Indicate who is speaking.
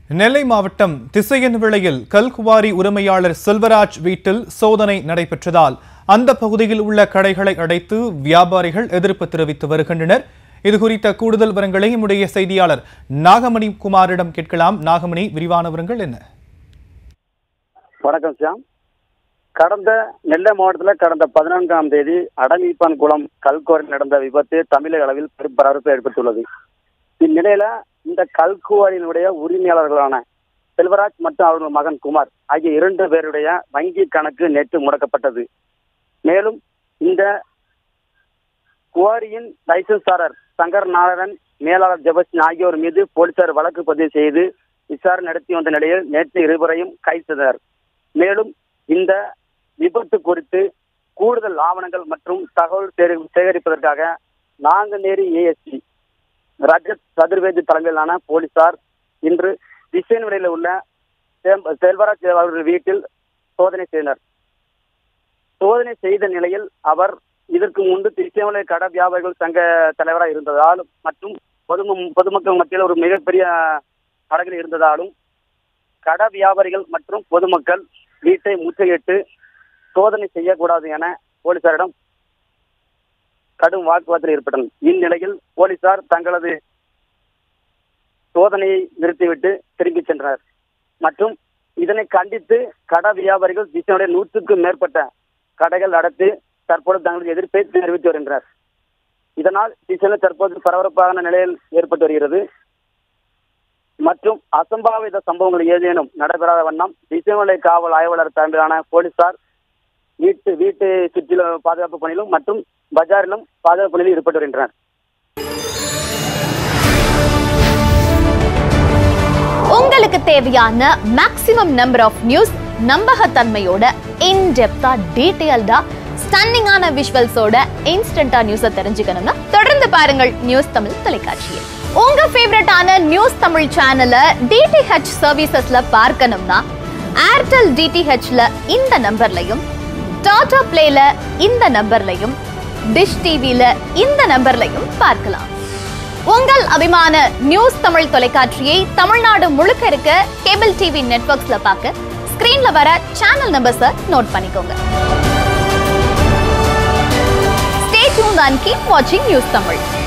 Speaker 1: நெல்லை மாவட்டம் திசையன் விளையில் கல்குவாரி உரிமையாளர் செல்வராஜ் வீட்டில் சோதனை நடைபெற்றதால் அந்த பகுதியில் உள்ள கடைகளை அடைத்து வியாபாரிகள் எதிர்ப்பு தெரிவித்து வருகின்றனர் இது குறித்த கூடுதல் விவரங்களை நம்முடைய செய்தியாளர் நாகமணி குமாரிடம் கேட்கலாம் நாகமணி விரிவான விவரங்கள் என்ன
Speaker 2: வணக்கம் சியாம் கடந்த நெல்லை மாவட்டத்தில் கடந்த பதினான்காம் தேதி அடங்கிப்பான் குளம் கல்குவாரியில் நடந்த விபத்து தமிழக அளவில் பெரும் பரபரப்பை ஏற்படுத்தியுள்ளது இந்நிலையில இந்த கல்குவாரியினுடைய உரிமையாளர்களான செல்வராஜ் மற்றும் அவர்கள் மகன் குமார் ஆகிய இரண்டு பேருடைய வங்கி கணக்கு நேற்று முடக்கப்பட்டது மேலும் இந்த குவாரியின் லைசன்ஸ்தாரர் சங்கர் நாராயணன் மேலாளர் ஜெபஸ்டின் ஆகியோர் மீது போலீசார் வழக்கு பதிவு செய்து விசாரணை நடத்தி வந்த நிலையில் நேற்று இருவரையும் கைது செய்தனர் மேலும் இந்த விபத்து குறித்து கூடுதல் ஆவணங்கள் மற்றும் தகவல் சேகரி- சேகரிப்பதற்காக நாங்குநேரி ஏஎஸ்பி ரஜத் சதுர்வேதி தலைமையிலான போலீசார் இன்று திசையன்விலையில் உள்ள சேம்- செல்வராஜ் அவர்கள் வீட்டில் சோதனை செய்தனர் சோதனை செய்த நிலையில் அவர் இதற்கு முன்பு திருச்சியமலை கடை வியாபாரிகள் சங்க தலைவராக இருந்ததாலும் மற்றும் பொதும பொதுமக்கள் மத்தியில் ஒரு மிகப்பெரிய படகில் இருந்ததாலும் கடை வியாபாரிகள் மற்றும் பொதுமக்கள் வீட்டை முற்றுகையிட்டு சோதனை செய்யக்கூடாது என போலீசாரிடம் கடும் வாக்குவாதத்தில் ஏற்பட்டனர் இந்நிலையில் போலீசார் தங்களது சோதனையை நிறுத்திவிட்டு திரும்பிச் சென்றனர் மற்றும் இதனை கண்டித்து கடை வியாபாரிகள் திசையுடைய நூற்றுக்கும் மேற்பட்ட கடைகள் நடத்தி தற்போது தங்களது எதிர்ப்பை தெரிவித்து வருகின்றனர் இதனால் திசையில் தற்போது பரபரப்பான நிலையில் ஏற்பட்டு வருகிறது மற்றும் அசம்பாவித சம்பவங்கள் ஏதேனும் நடைபெறாத வண்ணம் திசைமலை காவல் ஆய்வாளர் தலைமையிலான போலீசார் வீட்டு வீட்டு சுற்றிலும் பாதுகாப்பு பணியிலும் மற்றும் பஜாரிலும் பாதுகாப்பு பணியில் ஈடுபட்டு வருகின்றனர்
Speaker 3: உங்களுக்கு தேவையான மேக்ஸிமம் நம்பர் ஆஃப் நியூஸ் நம்பகத்தன்மையோட இன்டெப்தா டீடைல்டா ஸ்டன்னிங்கான விஷுவல்ஸோட இன்ஸ்டன்டா நியூஸை தெரிஞ்சுக்கணும்னா தொடர்ந்து பாருங்கள் நியூஸ் தமிழ் தொலைக்காட்சியை உங்க ஃபேவரட்டான நியூஸ் தமிழ் சேனலை டிடிஹெச் சர்வீசஸ்ல பார்க்கணும்னா ஏர்டெல் டிடிஹெச்ல இந்த நம்பர்லையும் டாடா பிளேல இந்த நம்பர்லையும் டிஷ் டிவில இந்த நம்பர்லையும் பார்க்கலாம் உங்கள் அபிமான நியூஸ் தமிழ் தொலைக்காட்சியை தமிழ்நாடு முழுக்க இருக்க கேபிள் டிவி நெட்வொர்க்ஸ்ல பார்க்க ஸ்கிரீன்ல வர சேனல் நம்பர்ஸை நோட் பண்ணிக்கோங்க ஸ்டே டியூன் அண்ட் கீப் வாட்சிங் நியூஸ் தமிழ்